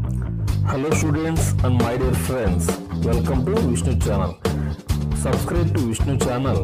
Hello students and my dear friends, welcome to Vishnu channel. Subscribe to Vishnu channel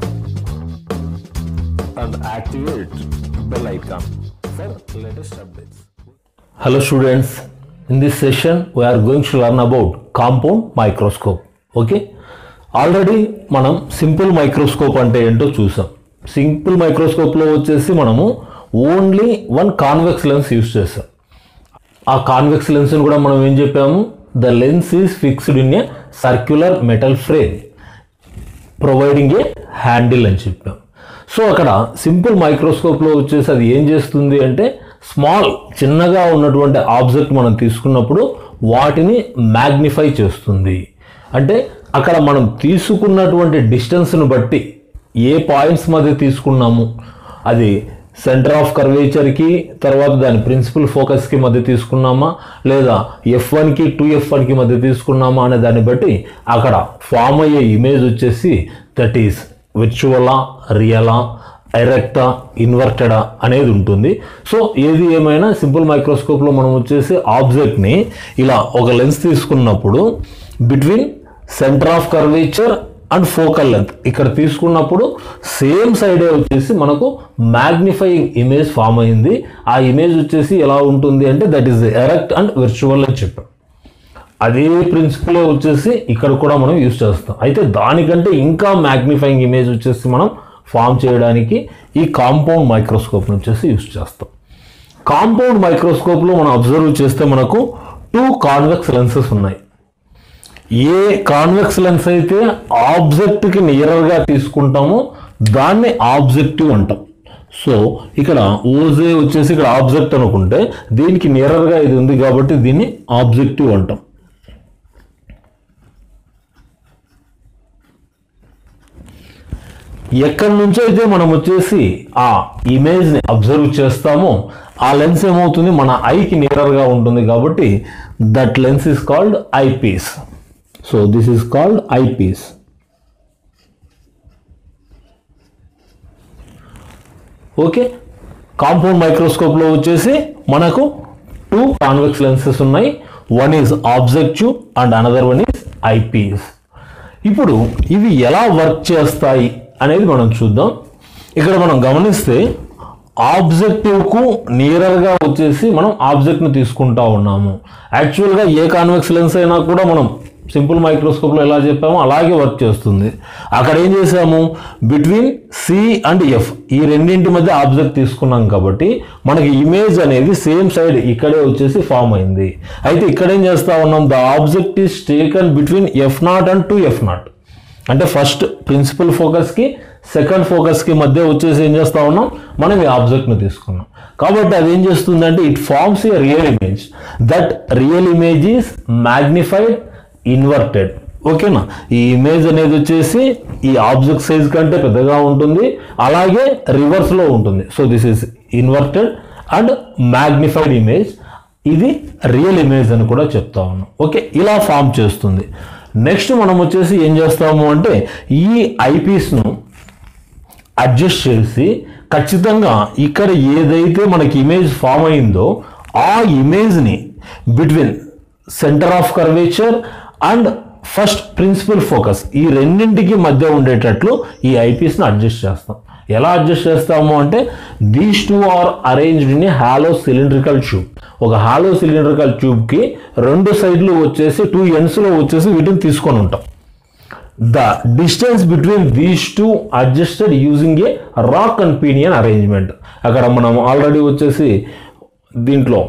and activate bell icon for latest updates. Hello students, in this session we are going to learn about compound microscope. Okay? Already మనం simple microscope అంటే ఏంటో చూసాం simple మైక్రోస్కోప్లో వచ్చేసి మనము only one convex lens use చేస్తాం ఆ convex లెన్స్ని కూడా మనం ఏం చెప్పాము the lens is fixed in a circular metal frame providing a handle అని చెప్పాం సో అక్కడ సింపుల్ మైక్రోస్కోప్లో వచ్చేసి అది ఏం చేస్తుంది అంటే స్మాల్ చిన్నగా ఉన్నటువంటి ఆబ్జెక్ట్ మనం తీసుకున్నప్పుడు వాటిని మ్యాగ్నిఫై చేస్తుంది అంటే అక్కడ మనం తీసుకున్నటువంటి డిస్టెన్స్ను బట్టి ఏ పాయింట్స్ మధ్య తీసుకున్నాము అది సెంటర్ ఆఫ్ కర్వేచర్కి తర్వాత దాని ప్రిన్సిపల్ ఫోకస్కి మధ్య తీసుకున్నామా లేదా ఎఫ్ వన్కి టూ ఎఫ్ వన్కి మధ్య తీసుకున్నామా అనే దాన్ని బట్టి అక్కడ ఫామ్ అయ్యే ఇమేజ్ వచ్చేసి దట్ ఈస్ విర్చువలా రియలా ఎరెక్టా ఇన్వర్టెడా అనేది ఉంటుంది సో ఏది ఏమైనా సింపుల్ మైక్రోస్కోప్లో మనం వచ్చేసి ఆబ్జెక్ట్ని ఇలా ఒక లెన్స్ తీసుకున్నప్పుడు between centre of curvature and focal length ఇక్కడ తీసుకున్నప్పుడు సేమ్ సైడే వచ్చేసి మనకు మ్యాగ్నిఫైయింగ్ ఇమేజ్ ఫామ్ అయింది ఆ ఇమేజ్ వచ్చేసి ఎలా ఉంటుంది అంటే that is erect and virtual అని చెప్పాం అదే ప్రిన్సిపల్ వచ్చేసి ఇక్కడ కూడా మనం యూస్ చేస్తాం అయితే దానికంటే ఇంకా మ్యాగ్నిఫైయింగ్ ఇమేజ్ వచ్చేసి మనం ఫామ్ చేయడానికి ఈ కాంపౌండ్ మైక్రోస్కోప్ వచ్చేసి యూస్ చేస్తాం కాంపౌండ్ మైక్రోస్కోప్లో మనం అబ్జర్వ్ చేస్తే మనకు టూ కాన్వెక్స్ లెన్సెస్ ఉన్నాయి ఏ కాన్వెక్స్ లెన్స్ అయితే ఆబ్జెక్ట్కి నియరర్గా తీసుకుంటామో దాన్ని ఆబ్జెక్టివ్ అంటాం సో ఇక్కడ ఓజే వచ్చేసి ఇక్కడ ఆబ్జెక్ట్ అనుకుంటే దీనికి నియరర్గా ఇది ఉంది కాబట్టి దీన్ని ఆబ్జెక్టివ్ అంటాం ఎక్కడి నుంచో అయితే మనం వచ్చేసి ఆ ఇమేజ్ని అబ్జర్వ్ చేస్తామో ఆ లెన్స్ ఏమవుతుంది మన ఐకి నియరర్గా ఉంటుంది కాబట్టి that lens is called eyepiece so this is called eyepiece okay compound మైక్రోస్కోప్లో వచ్చేసి మనకు టూ కాన్వెక్స్ లెన్సెస్ ఉన్నాయి one is objective and another one is eyepiece ఇప్పుడు ఇవి ఎలా వర్క్ చేస్తాయి అనేది మనం చూద్దాం ఇక్కడ మనం గమనిస్తే ఆబ్జెక్టివ్కు నియరల్గా వచ్చేసి మనం ఆబ్జెక్ట్ని తీసుకుంటా ఉన్నాము యాక్చువల్గా ఏ కాన్వెక్స్ లెన్స్ అయినా కూడా మనం సింపుల్ మైక్రోస్కోప్లో ఎలా చెప్పామో అలాగే వర్క్ చేస్తుంది అక్కడ ఏం చేసాము బిట్వీన్ సి అండ్ ఎఫ్ ఈ రెండింటి మధ్య ఆబ్జెక్ట్ తీసుకున్నాం కాబట్టి మనకి ఇమేజ్ అనేది సేమ్ సైడ్ ఇక్కడే వచ్చేసి ఫామ్ అయింది అయితే ఇక్కడ ఏం చేస్తా ఉన్నాం the object is taken between F naught and two F naught అంటే ఫస్ట్ ప్రిన్సిపల్ ఫోకస్కి సెకండ్ ఫోకస్కి మధ్య వచ్చేసి ఏం చేస్తా ఉన్నాం మనం ఈ ఆబ్జెక్ట్ని తీసుకున్నాం కాబట్టి అది ఏం చేస్తుందంటే it forms a real image that real image is magnified inverted ఓకేనా ఈ ఇమేజ్ అనేది వచ్చేసి ఈ ఆబ్జెక్ట్ సైజ్ కంటే పెద్దగా ఉంటుంది అలాగే రివర్స్లో ఉంటుంది so this is inverted and magnified image ఇది రియల్ ఇమేజ్ అని కూడా చెప్తా ఉన్నాం ఓకే ఇలా ఫామ్ చేస్తుంది నెక్స్ట్ మనం వచ్చేసి ఏం చేస్తాము అంటే ఈ ఐపీస్ను అడ్జస్ట్ చేసి ఖచ్చితంగా ఇక్కడ ఏదైతే మనకి ఇమేజ్ ఫామ్ అయిందో ఆ ఇమేజ్ని between centre of curvature and first principal focus ఈ రెండింటికి మధ్య ఉండేటట్లు ఈ ఐపీస్ని అడ్జస్ట్ చేస్తాం ఎలా అడ్జస్ట్ చేస్తాము అంటే these two are arranged in a hollow cylindrical tube ఒక హాలో సిలిండ్రికల్ ట్యూబ్కి రెండు సైడ్లు వచ్చేసి టూ ఎండ్స్లో వచ్చేసి వీటిని తీసుకొని ఉంటాం the distance between these two adjusted using a rack and pinion arrangement అక్కడ మనం ఆల్రెడీ వచ్చేసి దీంట్లో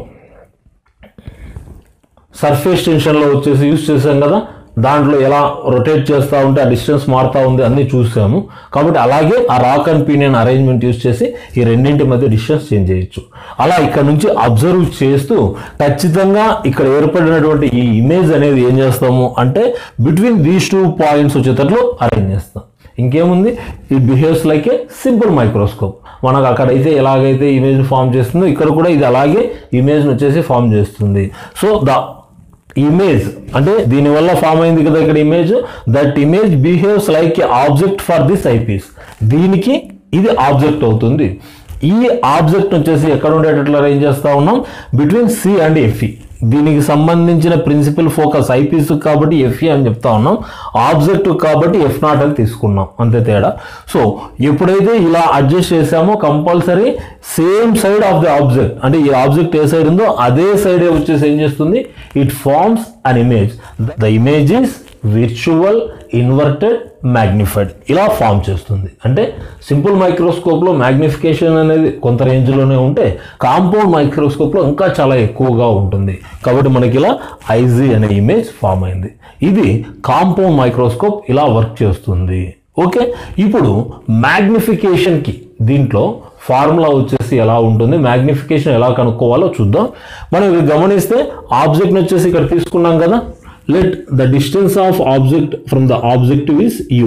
సర్ఫేస్ టెన్షన్లో వచ్చేసి యూస్ చేసాం కదా దాంట్లో ఎలా రొటేట్ చేస్తూ ఉంటే ఆ డిస్టెన్స్ మారుతూ ఉంది అన్నీ చూసాము కాబట్టి అలాగే ఆ rack and pinion arrangement use చేసి ఈ రెండింటి మధ్య డిస్టెన్స్ చేంజ్ చేయొచ్చు అలా ఇక్కడ నుంచి అబ్జర్వ్ చేస్తూ ఖచ్చితంగా ఇక్కడ ఏర్పడినటువంటి ఈ ఇమేజ్ అనేది ఏం చేస్తాము అంటే బిట్వీన్ దీస్ టూ పాయింట్స్ వచ్చేటట్లు అరేంజ్ చేస్తాం ఇంకేముంది it behaves like a simple microscope మనకు అక్కడైతే ఎలాగైతే ఇమేజ్ ఫామ్ చేస్తుందో ఇక్కడ కూడా ఇది అలాగే ఇమేజ్ని వచ్చేసి ఫామ్ చేస్తుంది సో ద ఇమేజ్ అంటే దీనివల్ల ఫామ్ అయింది కదా ఇక్కడ image that image behaves like a object for this eyepiece దీనికి ఇది ఆబ్జెక్ట్ అవుతుంది ఈ ఆబ్జెక్ట్ వచ్చేసి ఎక్కడ ఉండేటట్లు అరేంజ్ చేస్తూ ఉన్నాం బిట్వీన్ సి అండ్ ఎఫ్ఈ దీనికి సంబంధించిన ప్రిన్సిపల్ ఫోకస్ ఐపీస్ కాబట్టి ఎఫ్ఏ అని చెప్తా ఉన్నాం ఆబ్జెక్ట్ కాబట్టి ఎఫ్ నాట్ అని తీసుకున్నాం అంతే తేడా సో ఎప్పుడైతే ఇలా అడ్జస్ట్ చేసామో compulsory same side of the object అంటే ఈ ఆబ్జెక్ట్ ఏ సైడ్ ఉందో అదే సైడ్ వచ్చేసి ఏం చేస్తుంది it forms an image the image is virtual inverted magnified ఇలా ఫామ్ చేస్తుంది అంటే సింపుల్ మైక్రోస్కోప్లో మ్యాగ్నిఫికేషన్ అనేది కొంత రేంజ్లోనే ఉంటే కాంపౌండ్ మైక్రోస్కోప్లో ఇంకా చాలా ఎక్కువగా ఉంటుంది కాబట్టి మనకి ఇలా ఐజీ అనే ఇమేజ్ ఫామ్ అయింది ఇది కాంపౌండ్ మైక్రోస్కోప్ ఇలా వర్క్ చేస్తుంది ఓకే ఇప్పుడు మ్యాగ్నిఫికేషన్కి దీంట్లో ఫార్ములా వచ్చేసి ఎలా ఉంటుంది మ్యాగ్నిఫికేషన్ ఎలా కనుక్కోవాలో చూద్దాం మనం ఇది గమనిస్తే ఆబ్జెక్ట్ని వచ్చేసి ఇక్కడ తీసుకున్నాం కదా let the distance of object from the objective is u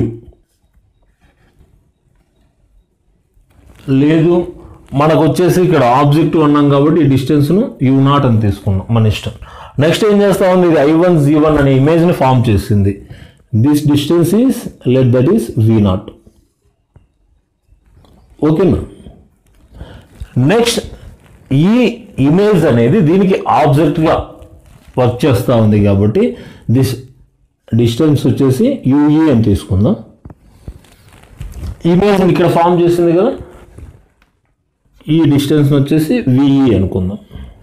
లేదు మనకు వచ్చేసి ఇక్కడ ఆబ్జెక్టివ్ అన్నాం కాబట్టి ఈ డిస్టెన్స్ను యూ నాట్ అని తీసుకున్నాం మన ఇష్టం నెక్స్ట్ ఏం చేస్తా ఉంది ఇది ఐ వన్ జీ వన్ అనే ఇమేజ్ని ఫామ్ చేసింది this distance is let that is V naught ఓకేనా నెక్స్ట్ ఈ ఇమేజ్ అనేది దీనికి ఆబ్జెక్ట్గా వర్క్ చేస్తూ ఉంది కాబట్టి దిస్ డిస్టెన్స్ వచ్చేసి యూఈ అని తీసుకుందాం ఇమేజ్ ఇక్కడ ఫామ్ చేసింది కదా ఈ డిస్టెన్స్ వచ్చేసి విఈ అనుకుందాం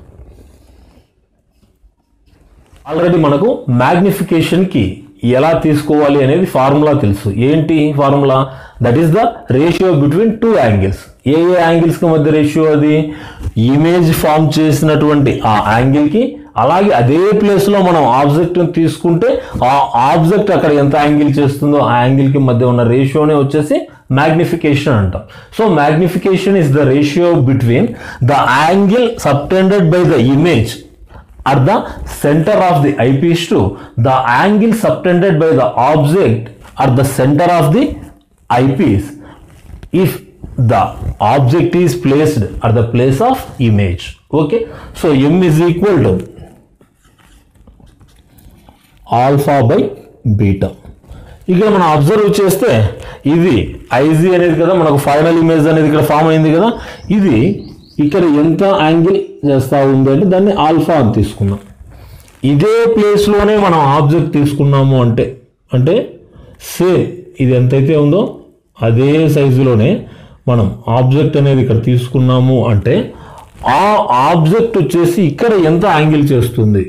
ఆల్రెడీ మనకు మ్యాగ్నిఫికేషన్కి ఎలా తీసుకోవాలి అనేది ఫార్ములా తెలుసు ఏంటి formula that is the ratio between two angles ఏ ఏ యాంగిల్స్కి మధ్య రేషియో అది ఇమేజ్ ఫామ్ చేసినటువంటి ఆ యాంగిల్కి అలాగే అదే ప్లేస్లో మనం ఆబ్జెక్ట్ని తీసుకుంటే ఆ ఆబ్జెక్ట్ అక్కడ ఎంత యాంగిల్ చేస్తుందో ఆ యాంగిల్కి మధ్య ఉన్న రేషియోనే వచ్చేసి మ్యాగ్నిఫికేషన్ అంటాం so magnification is the ratio between the angle subtended by the image at the center of the eyepiece to the angle subtended by the object at the center of the eyepiece if the object is placed at the place of image okay so m is equal to alpha by beta ఇక్కడ మనం observe చేస్తే ఇది IG అనేది కదా మనకు final image అనేది ఇక్కడ form అయింది కదా ఇది ఇక్కడ ఎంత యాంగిల్ చేస్తూ ఉంది అంటే దాన్ని ఆల్ఫా అని తీసుకున్నాం ఇదే ప్లేస్లోనే మనం ఆబ్జెక్ట్ తీసుకున్నాము అంటే అంటే సేమ్ ఇది ఎంతైతే ఉందో అదే సైజులోనే మనం ఆబ్జెక్ట్ అనేది ఇక్కడ తీసుకున్నాము అంటే ఆ ఆబ్జెక్ట్ వచ్చేసి ఇక్కడ ఎంత యాంగిల్ చేస్తుంది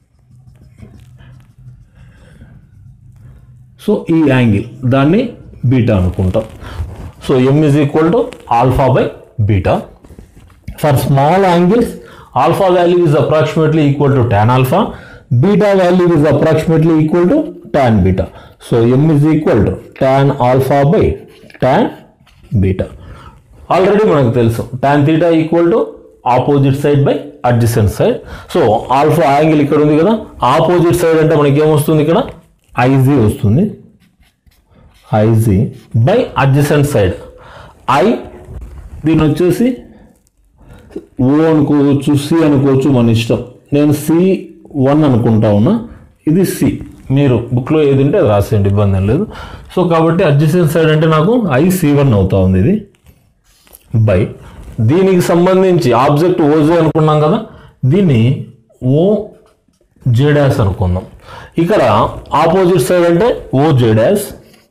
సో ఈ యాంగిల్ దాన్ని బీటా అనుకుంటాం so M is equal to alpha by beta for small angles alpha value is approximately equal to tan alpha beta value is approximately equal to tan beta so m is equal to tan alpha by tan beta already మనకు తెలుసు tan theta equal to opposite side by adjacent side so alpha angle ఇక్కడ ఉంది కదా opposite side అంటే మనకి ఏమొస్తుంది ఇక్కడ I G వస్తుంది I G by adjacent side I దీని వచ్చేసి ఓ అనుకోవచ్చు సి అనుకోవచ్చు మన ఇష్టం నేను సి వన్ అనుకుంటా ఉన్నా ఇది సి మీరు బుక్లో ఏది ఉంటే అది రాసేయండి ఇబ్బంది ఏం లేదు సో కాబట్టి అడ్జసెంట్ సైడ్ అంటే నాకు ఐ సి వన్ అవుతా ఉంది ఇది బై దీనికి సంబంధించి ఆబ్జెక్ట్ ఓజే అనుకున్నాం కదా దీన్ని ఓ జేడాస్ అనుకుందాం ఇక్కడ ఆపోజిట్ సైడ్ అంటే ఓ జేడాస్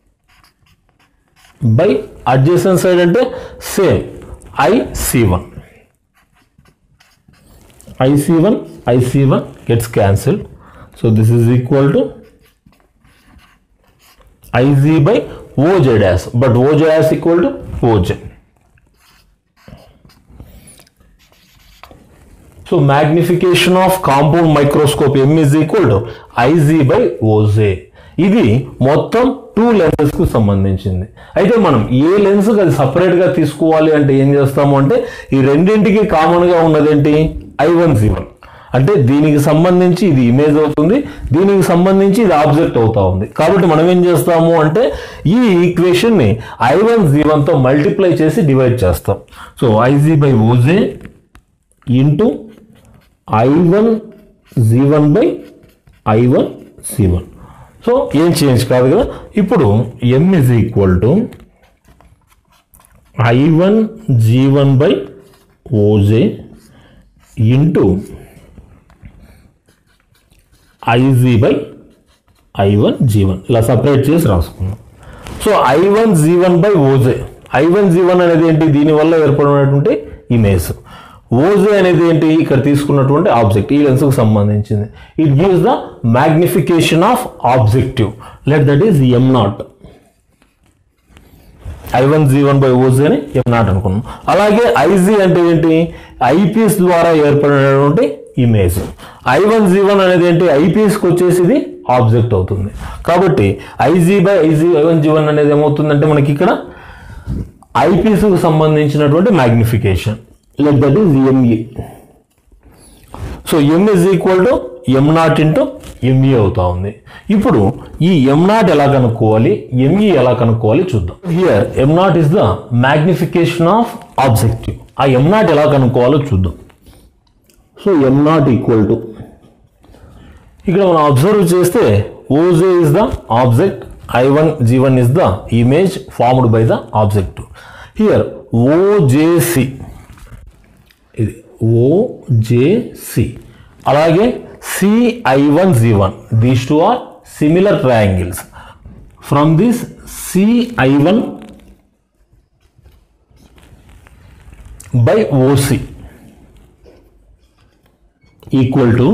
బై అడ్జసెంట్ సైడ్ అంటే same I C one IC1, IC1 gets cancelled. So this is equal to IZ by OJ dash, but OJ dash equal to OJ. So magnification of compound microscope M is equal to IZ by OJ. ఇది మొత్తం two lenses కు సంబంధించింది అయితే మనం ఏ lens అది separate గా తీసుకోవాలి అంటే ఏం చేస్తాము అంటే ఈ రెండింటికి కామన్ గా ఉన్నదేంటి ఐ వన్ జీ వన్ అంటే దీనికి సంబంధించి ఇది ఇమేజ్ అవుతుంది దీనికి సంబంధించి ఇది ఆబ్జెక్ట్ అవుతా ఉంది కాబట్టి మనం ఏం చేస్తాము అంటే ఈ ఈక్వేషన్ ని ఐ వన్ జీ వన్ తో మల్టిప్లై చేసి డివైడ్ చేస్తాం so I G by O J into I one G one by I one C one so ఏం చేంజ్ కాదు కదా ఇప్పుడు M is equal to I one G one by O J into I G by I one G one ఇలా separate చేసి రాసుకున్నాం so I one G one by O J I one G one అనేది ఏంటి దీనివల్ల ఏర్పడినటువంటి ఇమేజ్ ఓజే అనేది ఏంటి ఇక్కడ తీసుకున్నటువంటి ఆబ్జెక్ట్ ఈ లెన్స్కు సంబంధించింది it gives the magnification of objective let that is M naught I one G one by O G అని ఎం నాట్ అనుకున్నాం అలాగే ఐజీ అంటే ఏంటి ఐపీఎస్ ద్వారా ఏర్పడినటువంటి image I one G one అనేది ఏంటి ఐపీఎస్కి వచ్చేసి ఇది ఆబ్జెక్ట్ అవుతుంది కాబట్టి I G by I G I one G one అనేది ఏమవుతుందంటే మనకి ఇక్కడ ఐపీఎస్కు సంబంధించినటువంటి magnification like that is M E so M is equal to M naught into M E అవుతా ఉంది ఇప్పుడు ఈ ఎం నాట్ ఎలా కనుక్కోవాలి ఎంఈ ఎలా కనుక్కోవాలి చూద్దాం here M naught is the magnification of objective ఆ ఎం నాట్ ఎలా కనుక్కోవాలో చూద్దాం so M naught equal to ఇక్కడ మనం అబ్జర్వ్ చేస్తే O J is the object I one G one is the image formed by the object here O J C ఇది O J C అలాగే C I one G one these two are similar triangles from this C I one by O C equal to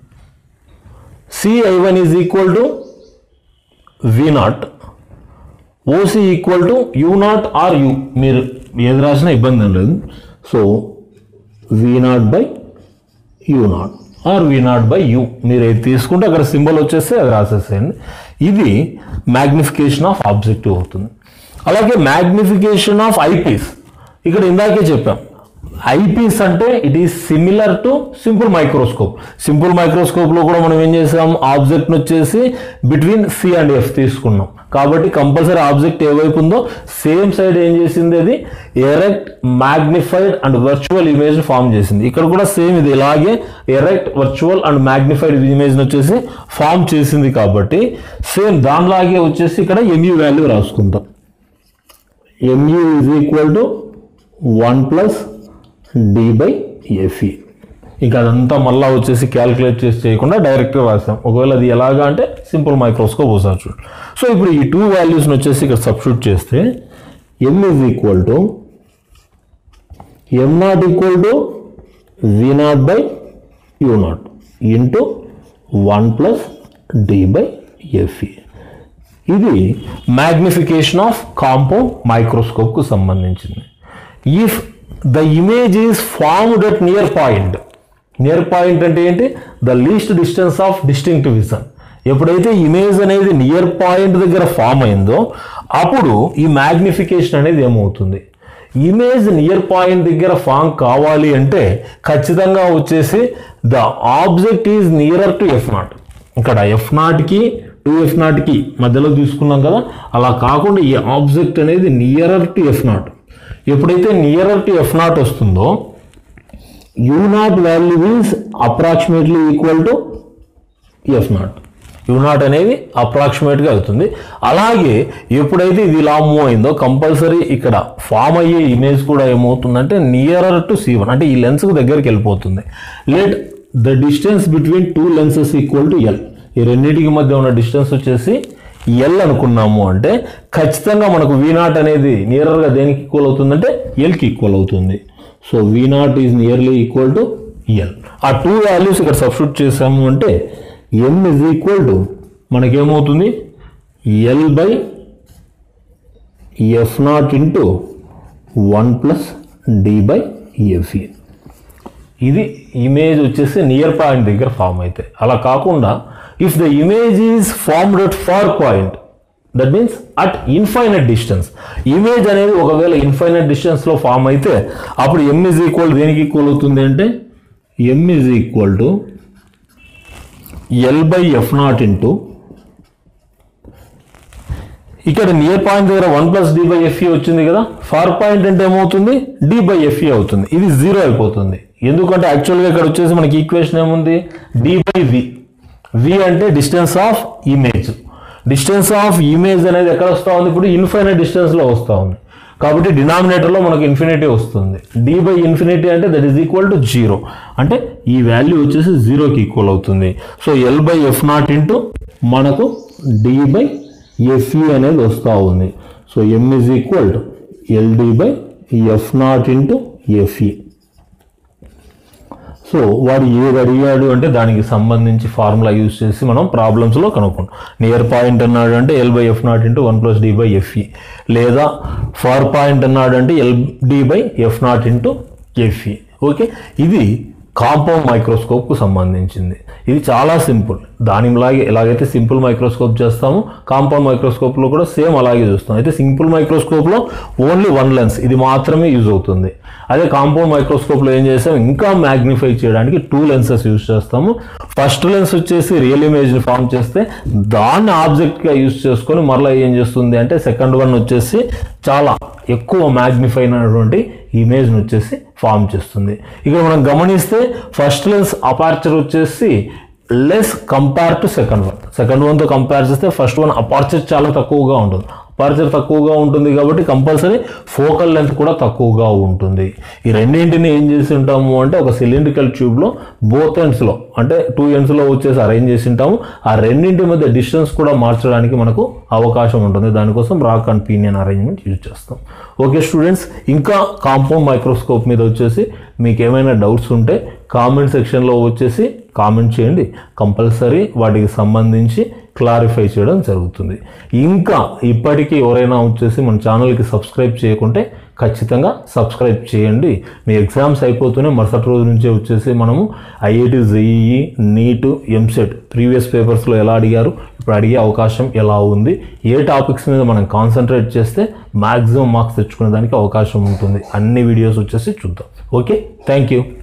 C I one is equal to V not O C equal to U naught or U మీరు ఏది రాసినా ఇబ్బంది ఏం లేదు so V naught by U naught or V naught by U మీరు ఏది తీసుకుంటే అక్కడ సింబల్ వచ్చేస్తే అది రాసేసేయండి ఇది మ్యాగ్నిఫికేషన్ ఆఫ్ ఆబ్జెక్టివ్ అవుతుంది అలాగే మ్యాగ్నిఫికేషన్ ఆఫ్ ఐపీస్ ఇక్కడ ఇందాకే చెప్పాం ఐపీస్ అంటే it is similar to simple microscope simple మైక్రోస్కోప్లో కూడా మనం ఏం చేసాం ఆబ్జెక్ట్ని వచ్చేసి బిట్వీన్ సి అండ్ ఎఫ్ తీసుకున్నాం కాబట్టి కంపల్సరీ ఆబ్జెక్ట్ ఏ వైపు ఉందో సేమ్ సైడ్ ఏం చేసింది అది erect magnified and virtual image form చేసింది ఇక్కడ కూడా సేమ్ ఇది ఇలాగే erect virtual and magnified image వచ్చేసి ఫామ్ చేసింది కాబట్టి సేమ్ దానిలాగే వచ్చేసి ఇక్కడ ఎంయూ వాల్యూ రాసుకుంటాం M U is equal to one plus D by F E ఇంకా అదంతా మళ్ళీ వచ్చేసి క్యాలిక్యులేట్ చేసి చేయకుండా డైరెక్ట్గా రాసాం ఒకవేళ అది ఎలాగా అంటే సింపుల్ మైక్రోస్కోప్ ఒకసారి చూడండి సో ఇప్పుడు ఈ టూ వాల్యూస్ని వచ్చేసి ఇక్కడ సబ్స్టిట్యూట్ చేస్తే M is equal to M naught equal to V naught by U naught into one plus D by F E ఇది మ్యాగ్నిఫికేషన్ ఆఫ్ కాంపౌండ్ మైక్రోస్కోప్కు సంబంధించింది if the image is formed at near point near point అంటే ఏంటి the least distance of distinct vision ఎప్పుడైతే image అనేది near point దగ్గర form అయిందో అప్పుడు ఈ మ్యాగ్నిఫికేషన్ అనేది ఏమవుతుంది ఇమేజ్ నియర్ పాయింట్ దగ్గర ఫామ్ కావాలి అంటే ఖచ్చితంగా వచ్చేసి the object is nearer to F naught ఇక్కడ ఎఫ్ నాట్కి టూ ఎఫ్ నాట్కి మధ్యలో తీసుకున్నాం కదా అలా కాకుండా ఈ ఆబ్జెక్ట్ అనేది నియరర్ టు ఎఫ్ నాట్ ఎప్పుడైతే నియరర్ టు ఎఫ్ నాట్ వస్తుందో U naught value is approximately equal to F naught U naught అనేది అప్రాక్సిమేట్గా అవుతుంది అలాగే ఎప్పుడైతే ఇది ఇలా మూవ్ అయిందో కంపల్సరీ ఇక్కడ ఫామ్ అయ్యే ఇమేజ్ కూడా ఏమవుతుందంటే నియరర్ టు సి వన్ అంటే ఈ లెన్స్కి దగ్గరికి వెళ్ళిపోతుంది let the distance between two lenses equal to L ఈ రెండింటికి మధ్య ఉన్న డిస్టెన్స్ వచ్చేసి ఎల్ అనుకున్నాము అంటే ఖచ్చితంగా మనకు వి నాట్ అనేది నియరర్గా దేనికి ఈక్వల్ అవుతుందంటే ఎల్కి ఈక్వల్ అవుతుంది so V naught is nearly equal to L ఆ టూ వాల్యూస్ ఇక్కడ సబ్స్టిట్యూట్ చేసాము అంటే ఎం ఇజ్ ఈక్వల్ టు మనకేమవుతుంది L by F naught into one plus D by F E ఇది ఇమేజ్ వచ్చేసి నియర్ పాయింట్ దగ్గర ఫామ్ అయితే అలా కాకుండా if the image is formed at far point that means at infinite distance image అనేది ఒకవేళ infinite డిస్టెన్స్లో ఫామ్ అయితే అప్పుడు ఎం ఇజ్ ఈక్వల్ దేనికి ఈక్వల్ అవుతుంది అంటే M is equal to L by F naught into ఇక్కడ నియర్ పాయింట్ దగ్గర one plus D by F E వచ్చింది కదా ఫార్ పాయింట్ అంటే ఏమవుతుంది డి బై ఎఫ్ఈ అవుతుంది ఇది జీరో అయిపోతుంది ఎందుకంటే యాక్చువల్గా ఇక్కడ వచ్చేసి మనకి ఈక్వేషన్ ఏముంది డి బై వి వి అంటే distance of image distance of image అనేది ఎక్కడ వస్తూ ఉంది ఇప్పుడు ఇన్ఫైనట్ డిస్టెన్స్లో వస్తూ ఉంది కాబట్టి డినామినేటర్లో మనకు ఇన్ఫినిటీ వస్తుంది డి బై ఇన్ఫినిటీ అంటే that is equal to zero అంటే ఈ వాల్యూ వచ్చేసి జీరోకి ఈక్వల్ అవుతుంది so L by F naught into మనకు డి బై ఎఫ్ఈ అనేది వస్తూ ఉంది so M is equal to L D by F naught into F E so వాడు ఏది అడిగాడు అంటే దానికి సంబంధించి ఫార్ములా యూజ్ చేసి మనం ప్రాబ్లమ్స్లో కనుక్కుంటాం నియర్ పాయింట్ అన్నాడు అంటే L by F naught into one plus D by F E లేదా ఫార్ పాయింట్ అన్నాడు అంటే L D by F naught into F E okay ఇది కాంపౌండ్ మైక్రోస్కోప్కు సంబంధించింది ఇది చాలా సింపుల్ దానిలాగే ఎలాగైతే సింపుల్ మైక్రోస్కోప్ చేస్తామో కాంపౌండ్ మైక్రోస్కోప్లో కూడా సేమ్ అలాగే చూస్తాం అయితే సింపుల్ మైక్రోస్కోప్లో ఓన్లీ వన్ లెన్స్ ఇది మాత్రమే యూజ్ అవుతుంది అదే కాంపౌండ్ మైక్రోస్కోప్లో ఏం చేస్తాం ఇంకా మ్యాగ్నిఫై చేయడానికి టూ లెన్సెస్ యూజ్ చేస్తాము ఫస్ట్ లెన్స్ వచ్చేసి రియల్ ఇమేజ్ని ఫామ్ చేస్తే దాన్ని ఆబ్జెక్ట్గా యూజ్ చేసుకొని మరలా ఏం చేస్తుంది అంటే సెకండ్ వన్ వచ్చేసి చాలా ఎక్కువ మ్యాగ్నిఫై అయినటువంటి ఇమేజ్ని వచ్చేసి ఫామ్ చేస్తుంది ఇక్కడ మనం గమనిస్తే ఫస్ట్ లెన్స్ అపార్చర్ వచ్చేసి less compare to second one second వన్తో కంపేర్ చేస్తే ఫస్ట్ వన్ అపార్చర్ చాలా తక్కువగా ఉంటుంది అపార్చర్ తక్కువగా ఉంటుంది కాబట్టి కంపల్సరీ ఫోకల్ లెంత్ కూడా తక్కువగా ఉంటుంది ఈ రెండింటిని ఏం చేసి ఉంటాము అంటే ఒక సిలిండ్రికల్ ట్యూబ్లో బోత్ ఎండ్స్లో అంటే టూ ఎండ్స్లో వచ్చేసి అరేంజ్ చేసి ఉంటాము ఆ రెండింటి మధ్య డిస్టెన్స్ కూడా మార్చడానికి మనకు అవకాశం ఉంటుంది దానికోసం rack and pinion arrangement use చేస్తాం ఓకే స్టూడెంట్స్ ఇంకా కాంపౌండ్ మైక్రోస్కోప్ మీద వచ్చేసి మీకు ఏమైనా డౌట్స్ ఉంటే కామెంట్ సెక్షన్లో వచ్చేసి కామెంట్ చేయండి కంపల్సరీ వాటికి సంబంధించి క్లారిఫై చేయడం జరుగుతుంది ఇంకా ఇప్పటికీ ఎవరైనా వచ్చేసి మన ఛానల్కి సబ్స్క్రైబ్ చేయకుంటే ఖచ్చితంగా సబ్స్క్రైబ్ చేయండి మీ ఎగ్జామ్స్ అయిపోతూనే మరుసటి రోజు నుంచే వచ్చేసి మనము IIT JEE NEET EAMCET previous పేపర్స్లో ఎలా అడిగారు ఇప్పుడు అడిగే అవకాశం ఎలా ఉంది ఏ టాపిక్స్ మీద మనం కాన్సన్ట్రేట్ చేస్తే మ్యాక్సిమం మార్క్స్ తెచ్చుకునే దానికి అవకాశం ఉంటుంది అన్ని వీడియోస్ వచ్చేసి చూద్దాం ఓకే థ్యాంక్ యూ